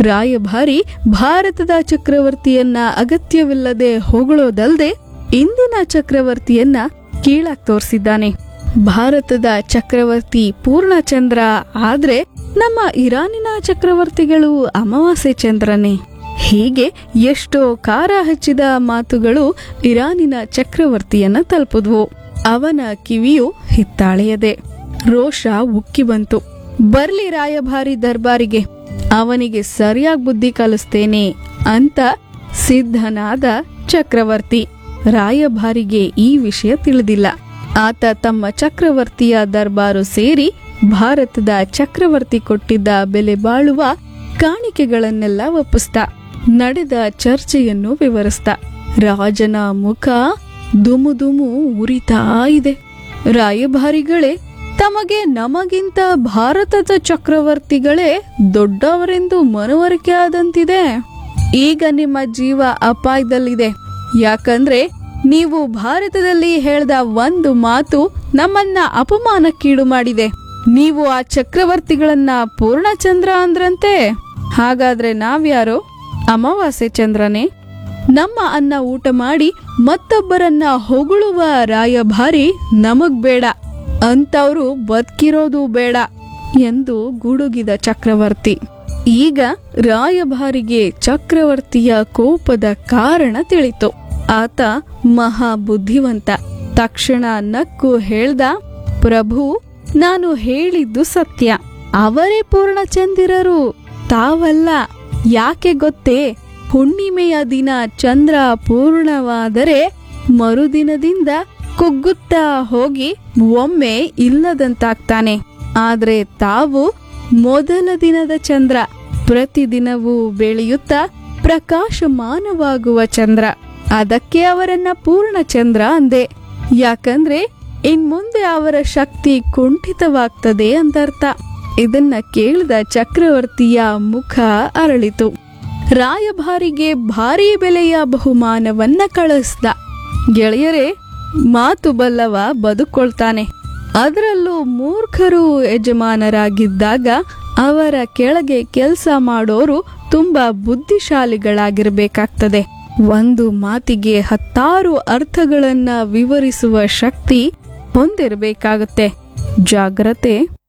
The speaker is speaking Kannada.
ರಾಯಭಾರಿ ಭಾರತದ ಚಕ್ರವರ್ತಿಯನ್ನ ಅಗತ್ಯವಿಲ್ಲದೆ ಹೊಗಳೋದಲ್ದೆ ಇಂದಿನ ಚಕ್ರವರ್ತಿಯನ್ನ ಕೀಳಾಗ್ ತೋರಿಸಿದ್ದಾನೆ ಭಾರತದ ಚಕ್ರವರ್ತಿ ಪೂರ್ಣಚಂದ್ರ ಆದ್ರೆ ನಮ್ಮ ಇರಾನಿನ ಚಕ್ರವರ್ತಿಗಳು ಅಮಾವಾಸ್ಯೆ ಚಂದ್ರನೇ ಹೀಗೆ ಎಷ್ಟೋ ಕಾರ ಹಚ್ಚಿದ ಮಾತುಗಳು ಇರಾನಿನ ಚಕ್ರವರ್ತಿಯನ್ನ ತಲುಪಿದ್ವು ಅವನ ಕಿವಿಯು ಹಿತ್ತಾಳೆಯದೆ ರೋಷ ಉಕ್ಕಿ ಬಂತು ಬರ್ಲಿ ರಾಯಭಾರಿ ದರ್ಬಾರಿಗೆ ಅವನಿಗೆ ಸರಿಯಾಗಿ ಬುದ್ಧಿ ಕಲಿಸ್ತೇನೆ ಅಂತ ಸಿದ್ಧನಾದ ಚಕ್ರವರ್ತಿ ರಾಯಭಾರಿಗೆ ಈ ವಿಷಯ ತಿಳಿದಿಲ್ಲ ಆತ ತಮ್ಮ ಚಕ್ರವರ್ತಿಯ ದರ್ಬಾರು ಸೇರಿ ಭಾರತದ ಚಕ್ರವರ್ತಿ ಕೊಟ್ಟಿದ್ದ ಬೆಲೆ ಬಾಳುವ ಕಾಣಿಕೆಗಳನ್ನೆಲ್ಲ ಒಪ್ಪಿಸ್ದ ನಡೆದ ಚರ್ಚೆಯನ್ನು ವಿವರಿಸ್ದ ರಾಜನ ಮುಖ ದುಮು ದುಮು ಉರಿತಾ ಇದೆ ರಾಯಭಾರಿಗಳೇ ತಮಗೆ ನಮಗಿಂತ ಭಾರತದ ಚಕ್ರವರ್ತಿಗಳೇ ದೊಡ್ಡವರೆಂದು ಮನವರಿಕೆ ಆದಂತಿದೆ ಈಗ ನಿಮ್ಮ ಜೀವ ಅಪಾಯದಲ್ಲಿದೆ ಯಾಕಂದ್ರೆ ನೀವು ಭಾರತದಲ್ಲಿ ಹೇಳ್ದ ಒಂದು ಮಾತು ನಮ್ಮನ್ನ ಅಪಮಾನಕ್ಕೀಡು ಮಾಡಿದೆ ನೀವು ಆ ಚಕ್ರವರ್ತಿಗಳನ್ನ ಪೂರ್ಣಚಂದ್ರ ಅಂದ್ರಂತೆ ಹಾಗಾದ್ರೆ ನಾವ್ಯಾರೋ ಅಮಾವಾಸ್ಯೆ ಚಂದ್ರನೇ ನಮ್ಮ ಅನ್ನ ಊಟ ಮಾಡಿ ಮತ್ತೊಬ್ಬರನ್ನ ಹೊಗಳುವ ರಾಯಭಾರಿ ನಮಗ್ ಬೇಡ ಅಂತವ್ರು ಬದುಕಿರೋದು ಬೇಡ ಎಂದು ಗುಡುಗಿದ ಚಕ್ರವರ್ತಿ ಈಗ ರಾಯಭಾರಿಗೆ ಚಕ್ರವರ್ತಿಯ ಕೋಪದ ಕಾರಣ ತಿಳಿತು ಆತ ಮಹಾ ಬುದ್ಧಿವಂತ ತಕ್ಷಣ ನಕ್ಕು ಹೇಳ್ದ ಪ್ರಭು ನಾನು ಹೇಳಿದ್ದು ಸತ್ಯ ಅವರೇ ಪೂರ್ಣಚಂದಿರರು ತಾವಲ್ಲ ಯಾಕೆ ಗೊತ್ತೇ ಹುಣ್ಣಿಮೆಯ ದಿನ ಚಂದ್ರ ಪೂರ್ಣವಾದರೆ ಮರುದಿನದಿಂದ ಕುಗ್ಗುತ್ತಾ ಹೋಗಿ ಒಮ್ಮೆ ಇಲ್ಲದಂತಾಗ್ತಾನೆ ಆದ್ರೆ ತಾವು ಮೊದಲ ದಿನದ ಚಂದ್ರ ಪ್ರತಿದಿನವೂ ಬೆಳೆಯುತ್ತಾ ಪ್ರಕಾಶಮಾನವಾಗುವ ಚಂದ್ರ ಅದಕ್ಕೆ ಅವರನ್ನ ಪೂರ್ಣಚಂದ್ರ ಅಂದೆ ಯಾಕಂದ್ರೆ ಇನ್ ಮುಂದೆ ಅವರ ಶಕ್ತಿ ಕುಂಠಿತವಾಗ್ತದೆ ಅಂತರ್ಥ ಇದನ್ನ ಕೇಳಿದ ಚಕ್ರವರ್ತಿಯ ಮುಖ ಅರಳಿತು ರಾಯಭಾರಿಗೆ ಭಾರೀ ಬೆಲೆಯ ಬಹುಮಾನವನ್ನ ಕಳಿಸ್ದ ಗೆಳೆಯರೇ ಮಾತು ಬಲ್ಲವ ಬದುಕೊಳ್ತಾನೆ ಅದರಲ್ಲೂ ಮೂರ್ಖರು ಯಜಮಾನರಾಗಿದ್ದಾಗ ಅವರ ಕೆಳಗೆ ಕೆಲಸ ಮಾಡೋರು ತುಂಬಾ ಬುದ್ಧಿಶಾಲಿಗಳಾಗಿರ್ಬೇಕಾಗ್ತದೆ ಒಂದು ಮಾತಿಗೆ ಹತ್ತಾರು ಅರ್ಥಗಳನ್ನ ವಿವರಿಸುವ ಶಕ್ತಿ ಹೊಂದಿರಬೇಕಾಗುತ್ತೆ ಜಾಗ್ರತೆ